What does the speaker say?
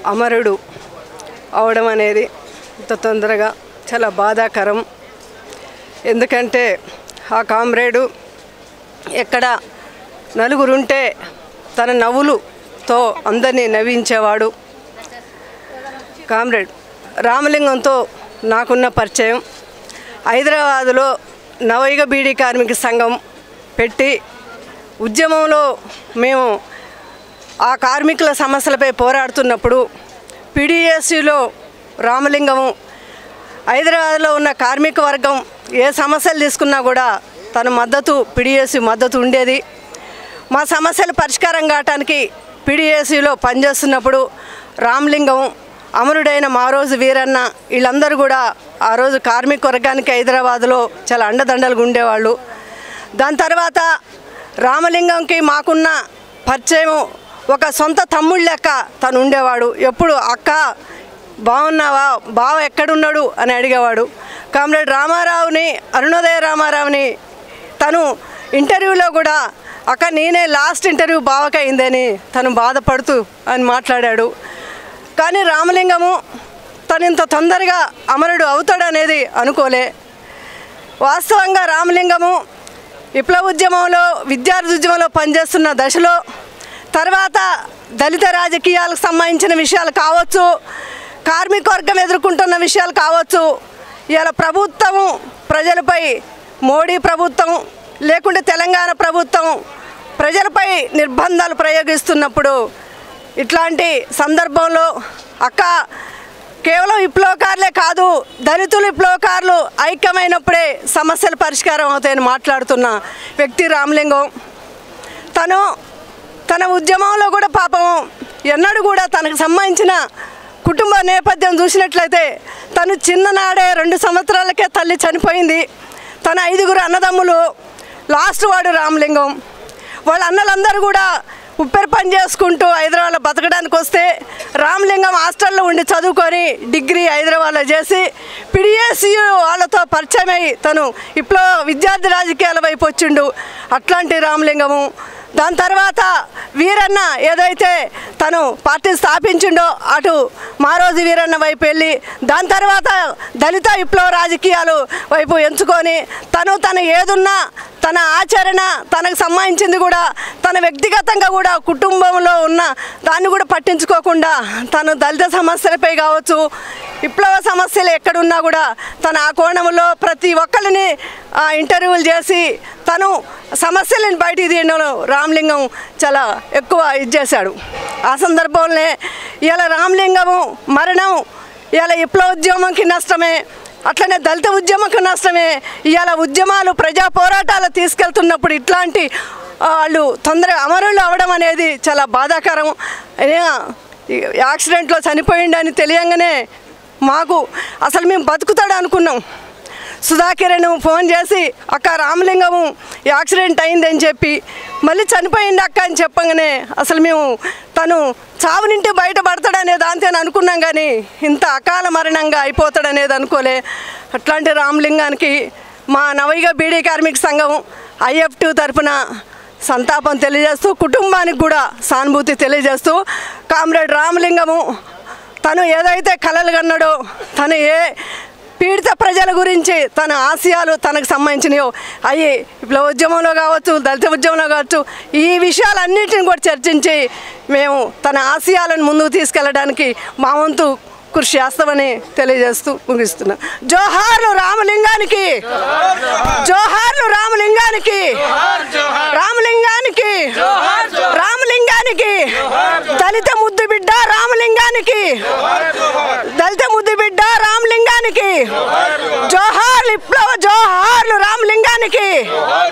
అమరుడు అవడం అనేది ఇంత తొందరగా చాలా బాధాకరం ఎందుకంటే ఆ కామ్రేడు ఎక్కడ నలుగురుంటే తన నవ్వులుతో అందరినీ నవ్వించేవాడు కామ్రేడ్ రామలింగంతో నాకున్న పరిచయం హైదరాబాదులో నవయుగ బీడీ కార్మిక సంఘం పెట్టి ఉద్యమంలో మేము ఆ కార్మికుల సమస్యలపై పోరాడుతున్నప్పుడు పీడిఎస్యులో రామలింగము హైదరాబాద్లో ఉన్న కార్మిక వర్గం ఏ సమస్యలు తీసుకున్నా కూడా తన మద్దతు పిడిఎస్సి మద్దతు ఉండేది మా సమస్యలు పరిష్కారం కావటానికి పిడిఎస్సిలో పనిచేస్తున్నప్పుడు రామలింగం అమరుడైన మా రోజు వీరన్న వీళ్ళందరూ కూడా ఆ రోజు కార్మిక వర్గానికి హైదరాబాద్లో చాలా అండదండలుగా ఉండేవాళ్ళు దాని తర్వాత రామలింగంకి మాకున్న పరిచయం ఒక సొంత తమ్ముడు లెక్క తను ఉండేవాడు ఎప్పుడు అక్క బాగున్నావా బావ ఎక్కడున్నాడు అని అడిగేవాడు కామ్రేడ్ రామారావుని అరుణోదయ రామారావుని తను ఇంటర్వ్యూలో కూడా అక్క నేనే లాస్ట్ ఇంటర్వ్యూ బావకి అయిందని తను బాధపడుతూ అని మాట్లాడాడు కానీ రామలింగము తను ఇంత తొందరగా అమరుడు అవుతాడనేది అనుకోలే వాస్తవంగా రామలింగము విప్లవ ఉద్యమంలో విద్యార్థి ఉద్యమంలో పనిచేస్తున్న దశలో తర్వాత దళిత రాజకీయాలకు సంబంధించిన విషయాలు కావచ్చు కార్మిక వర్గం ఎదుర్కొంటున్న విషయాలు కావచ్చు ఇవాళ ప్రభుత్వం ప్రజలపై మోడీ ప్రభుత్వం లేకుంటే తెలంగాణ ప్రభుత్వం ప్రజలపై నిర్బంధాలు ప్రయోగిస్తున్నప్పుడు ఇట్లాంటి సందర్భంలో అక్క కేవలం విప్లవకారులే కాదు దళితులు విప్లవకారులు ఐక్యమైనప్పుడే సమస్యలు పరిష్కారం అవుతాయని మాట్లాడుతున్న వ్యక్తి రామలింగం తను తన ఉద్యమంలో కూడా పాపం ఎన్నడూ కూడా తనకు సంబంధించిన కుటుంబ నేపథ్యం చూసినట్లయితే తను చిన్ననాడే రెండు సంవత్సరాలకే తల్లి చనిపోయింది తన ఐదుగురు అన్నదమ్ములు లాస్ట్ వాడు రామలింగం వాళ్ళ అన్నలందరూ కూడా ఉప్పెరు పని చేసుకుంటూ హైదరాబాద్లో బతకడానికి వస్తే రామలింగం హాస్టల్లో ఉండి చదువుకొని డిగ్రీ హైదరాబాద్లో చేసి పిడిఎస్యు వాళ్ళతో పరిచయం అయ్యి తను ఇప్పుడు విద్యార్థి రాజకీయాల వైపు వచ్చిండు అట్లాంటి రామలింగము దాని తర్వాత వీరన్న ఏదైతే తను పార్టీ స్థాపించిండో అటు మారోజు వీరన్న వైపు వెళ్ళి దాని తర్వాత దళిత విప్లవ రాజకీయాలు వైపు ఎంచుకొని తను తను ఏదున్నా తన ఆచరణ తనకు సంబంధించింది కూడా తన వ్యక్తిగతంగా కూడా కుటుంబంలో ఉన్న దాన్ని కూడా పట్టించుకోకుండా తను దళిత సమస్యలపై కావచ్చు విప్లవ సమస్యలు ఎక్కడున్నా కూడా తన ఆ కోణంలో ప్రతి ఒక్కరిని ఆ, ఇంటర్వ్యూలు చేసి తను సమస్యలను బయటికి తీయడంలో రామలింగం చాలా ఎక్కువ ఇది చేశాడు ఆ సందర్భంలోనే ఇవాళ రామలింగము మరణం ఇవాళ విప్లవ ఉద్యమంకి నష్టమే అట్లనే దళిత ఉద్యమంకి నష్టమే ఇవాళ ఉద్యమాలు ప్రజా పోరాటాలు తీసుకెళ్తున్నప్పుడు ఇట్లాంటి ఆ, వాళ్ళు తొందరగా అమరులు అవడం అనేది చాలా బాధాకరం అయినా ఈ యాక్సిడెంట్లో చనిపోయిండని తెలియంగానే మాకు అసలు మేము బతుకుతాడు అనుకున్నాం సుధాకిరణ్ ఫోన్ చేసి అక్క రామలింగము యాక్సిడెంట్ అయిందని చెప్పి మళ్ళీ చనిపోయింది అక్క అని చెప్పగానే అసలు మేము తను చావు నుండి బయటపడతాడనే దాంతో అనుకున్నాం కానీ ఇంత అకాల మరణంగా అయిపోతాడనేది అనుకోలే అట్లాంటి రామలింగానికి మా నవయుగ బీడీ కార్మిక సంఘం ఐఎఫ్ టూ తరఫున సంతాపం తెలియజేస్తూ కుటుంబానికి కూడా సానుభూతి తెలియజేస్తూ కామ్రేడ్ రామలింగము తను ఏదైతే కలలు కన్నాడో తను ఏ పీడిత ప్రజల గురించి తన ఆశయాలు తనకు సంబంధించినయో అవి ఇప్పుడు ఉద్యమంలో కావచ్చు దళిత ఉద్యమంలో కావచ్చు ఈ విషయాలన్నిటిని కూడా చర్చించి మేము తన ఆశయాలను ముందుకు తీసుకెళ్ళడానికి మా వంతు కృషి చేస్తామని తెలియజేస్తూ ముగిస్తున్నా జోహార్లు రామలింగానికి జోహార్లు రామలింగానికి రామలింగానికి రామలింగానికి దళిత ముద్దు బిడ్డ రామలింగానికి దళిత ముద్దు బిడ్డ రామలింగానికి జోహార్ విప్లవ జోహార్లు రామలింగానికి